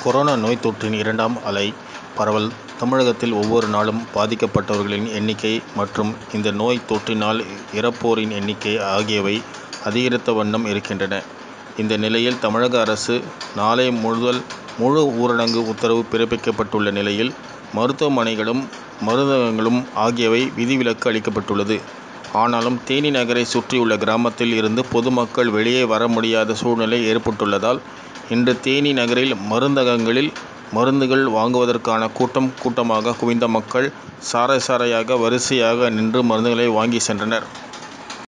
Corona நோய் தொற்றின் இரண்டாம் அலை பரவல் தமிழகத்தில் ஒவ்வொரு நாளும் பாதிக்கப்பட்டவர்களின் எண்ணிக்கை மற்றும் இந்த நோய் தொற்றினால் இறப்போரின் எண்ணிக்கை ஆகியவை அதிகரித்த வண்ணம் இருக்கின்றன. இந்த நிலையில் தமிழக அரசு நாளை முதல் முழு ஊரடங்கு உத்தரவு பிறப்பிக்கப்பட்டுள்ள நிலையில் மருத்துவமனைகளும் மருந்தகங்களும் ஆகியவை விதிவிலக்கு அளிக்கப்பட்டுள்ளது. ஆனாலும் தேனி நகரை சுற்றியுள்ள கிராமத்தில் இருந்து பொதுமக்கள் வெளியே வர முடியாத சூழ்நிலை ஏற்பட்டுள்ளதால் இன்று தேனி நகரில் மருந்தகங்களில் மருந்துகள் வாங்குவதற்கான கூட்டம் கூட்டமாக குவிந்த மக்கள் சாறை சாறையாக வரிசையாக நின்று மருந்துகளை வாங்கி சென்றனர்.